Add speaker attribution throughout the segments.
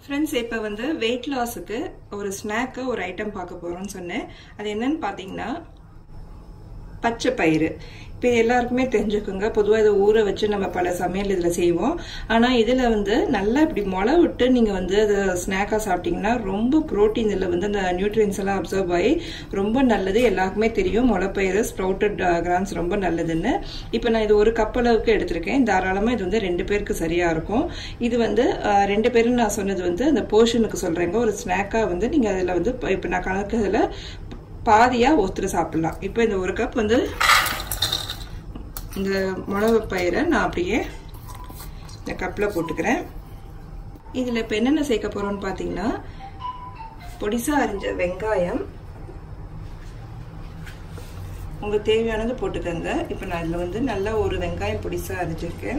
Speaker 1: friends இப்போ வந்து wait லாஸுக்கு ஒரு ஸ்நாக்கு ஒரு ஐட்டம் பார்க்க போகிறோம்னு சொன்னேன் அது என்னன்னு பார்த்தீங்கன்னா பச்சை பயிறு இப்போ இது எல்லாருக்குமே தெரிஞ்சுக்குங்க பொதுவாக இதை ஊற வச்சு நம்ம பல சமையல் இதில் செய்வோம் ஆனால் இதில் வந்து நல்லா இப்படி முளை விட்டு நீங்கள் வந்து அதை ஸ்நாக்காக சாப்பிட்டீங்கன்னா ரொம்ப ப்ரோட்டீன் இதில் வந்து அந்த நியூட்ரியன்ஸ் எல்லாம் அப்சர்வ் ஆகி ரொம்ப நல்லது எல்லாருக்குமே தெரியும் முளைப்பயிறு ஸ்ப்ரவுட்டட் கிராம்ஸ் ரொம்ப நல்லதுன்னு இப்போ நான் இது ஒரு கப் அளவுக்கு எடுத்திருக்கேன் தாராளமாக இது வந்து ரெண்டு பேருக்கு சரியாக இருக்கும் இது வந்து ரெண்டு பேரும் நான் சொன்னது வந்து அந்த போர்ஷனுக்கு சொல்கிறேங்க ஒரு ஸ்நாக்காக வந்து நீங்கள் அதில் வந்து இப்போ நான் கணக்கு இதில் பாதியாக ஒருத்தர் சாப்பிடலாம் இப்போ இந்த ஒரு கப் வந்து இந்த மிளகு பயிரை நான் அப்படியே இந்த கப்பில் போட்டுக்கிறேன் இதில் இப்போ என்னென்ன சேர்க்க போகிறோம்னு பார்த்தீங்கன்னா பொடிசாக அரிஞ்ச வெங்காயம் உங்களுக்கு தேவையானது போட்டுக்கோங்க இப்போ நான் இதில் வந்து நல்லா ஒரு வெங்காயம் பொடிசாக அரிஞ்சிருக்கேன்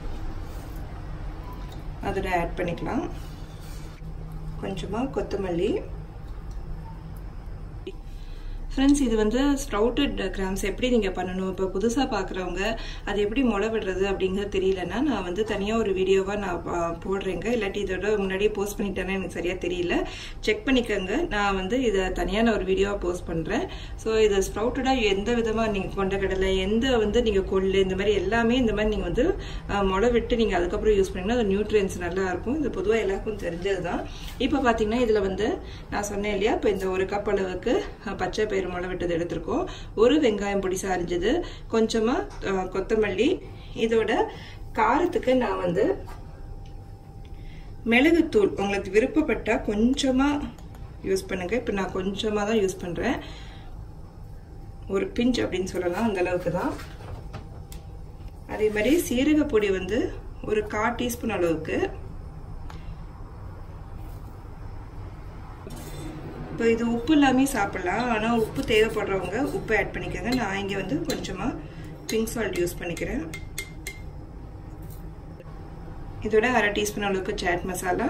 Speaker 1: அதில் ஆட் பண்ணிக்கலாம் கொஞ்சமாக கொத்தமல்லி ஃப்ரெண்ட்ஸ் இது வந்து ஸ்ப்ரவுட்டட் கிராம்ஸ் எப்படி நீங்கள் பண்ணணும் இப்போ புதுசாக பார்க்குறவங்க அது எப்படி முளை விடுறது அப்படிங்கிறது தெரியலன்னா நான் வந்து தனியாக ஒரு வீடியோவாக நான் போடுறேங்க இல்லாட்டி இதோட முன்னாடியே போஸ்ட் பண்ணிட்டேன்னா எனக்கு சரியாக தெரியல செக் பண்ணிக்கோங்க நான் வந்து இதை தனியாக நான் ஒரு வீடியோவாக போஸ்ட் பண்ணுறேன் ஸோ இது ஸ்ப்ரவுட்டடாக எந்த விதமாக நீங்கள் கொண்ட கடலை எந்த வந்து நீங்கள் கொள்ளு இந்த மாதிரி எல்லாமே இந்த மாதிரி நீங்கள் வந்து முளை விட்டு நீங்கள் அதுக்கப்புறம் யூஸ் பண்ணிங்கன்னா அது நியூட்ரியன்ஸ் நல்லா இருக்கும் இது பொதுவாக எல்லாருக்கும் தெரிஞ்சது தான் இப்போ பார்த்தீங்கன்னா இதில் வந்து நான் சொன்னேன் இல்லையா இப்போ இந்த ஒரு கப் அளவுக்கு பச்சை பயிர் பயிர் முளை விட்டது எடுத்திருக்கோம் ஒரு வெங்காயம் பொடிசா அரிஞ்சது கொஞ்சமாக கொத்தமல்லி இதோட காரத்துக்கு நான் வந்து மிளகுத்தூள் உங்களுக்கு விருப்பப்பட்டால் கொஞ்சமாக யூஸ் பண்ணுங்க இப்போ நான் கொஞ்சமாக தான் யூஸ் பண்ணுறேன் ஒரு பிஞ்ச் அப்படின்னு சொல்லலாம் அந்த அளவுக்கு தான் அதே மாதிரி சீரக பொடி வந்து ஒரு கால் டீஸ்பூன் அளவுக்கு இப்போ இது உப்பு இல்லாமல் சாப்பிட்லாம் ஆனால் உப்பு தேவைப்படுறவங்க உப்பு ஆட் பண்ணிக்கோங்க நான் இங்கே வந்து கொஞ்சமாக பிங்க் சால்ட் யூஸ் பண்ணிக்கிறேன் இதோட அரை டீஸ்பூன் அளவுக்கு சாட் மசாலா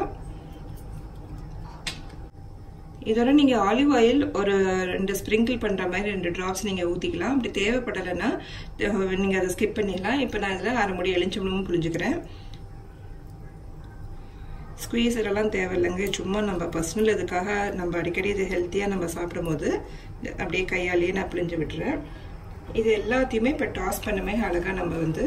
Speaker 1: இதோட நீங்கள் ஆலிவ் ஆயில் ஒரு ரெண்டு ஸ்ப்ரிங்கிள் பண்ணுற மாதிரி ரெண்டு ட்ராப்ஸ் நீங்கள் ஊற்றிக்கலாம் அப்படி தேவைப்படலைன்னா நீங்கள் அதை ஸ்கிப் பண்ணிடலாம் இப்போ நான் இதில் அரை முடி எலிச்சம்பளமும் புரிஞ்சுக்கிறேன் ஸ்குவீசரெல்லாம் தேவையில்லைங்க சும்மா நம்ம பர்சனல் இதுக்காக நம்ம அடிக்கடி இது ஹெல்த்தியாக நம்ம சாப்பிடும் போது அப்படியே கையாலேயே நான் பிழிஞ்சு விட்டுறேன் இது எல்லாத்தையுமே இப்போ டாஸ் பண்ணமே அழகாக நம்ம வந்து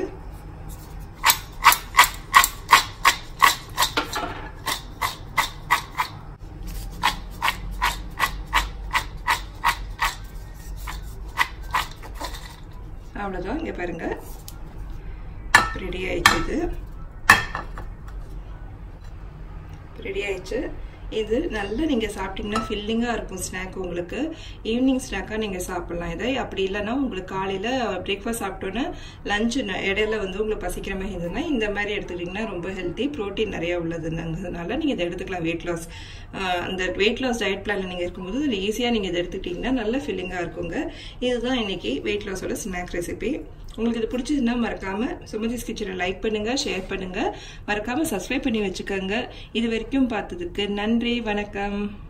Speaker 1: அவ்வளோதான் இங்கே பாருங்கள் ரெடி ஆயிடுச்சு ரெடி ஆயிடுச்சு இது நல்லா நீங்கள் சாப்பிட்டீங்கன்னா ஃபில்லிங்காக இருக்கும் ஸ்நாக் உங்களுக்கு ஈவினிங் ஸ்நாக்காக நீங்கள் சாப்பிட்லாம் இதை அப்படி இல்லைன்னா உங்களுக்கு காலையில் பிரேக்ஃபாஸ்ட் சாப்பிட்டோன்னே லஞ்சு இடையில வந்து உங்களுக்கு பசிக்கிற மாதிரி இருந்ததுன்னா இந்த மாதிரி எடுத்துக்கிட்டிங்கன்னா ரொம்ப ஹெல்த்தி ப்ரோட்டீன் நிறையா உள்ளதுங்கிறதுனால நீங்கள் இதை எடுத்துக்கலாம் வெயிட் லாஸ் அந்த வெயிட் லாஸ் டயட் பிளானில் நீங்கள் இருக்கும்போது இதில் ஈஸியாக நீங்கள் இதை எடுத்துக்கிட்டிங்கன்னா நல்ல ஃபில்லிங்காக இருக்குங்க இதுதான் இன்னைக்கு வெயிட் லாஸோட ஸ்நாக் ரெசிபி உங்களுக்கு இது பிடிச்சதுன்னா மறக்காம சுமதிஸ் கிச்சனை லைக் பண்ணுங்க ஷேர் பண்ணுங்க மறக்காம சப்ஸ்கிரைப் பண்ணி வச்சுக்கோங்க இது வரைக்கும் பார்த்ததுக்கு நன்றி வணக்கம்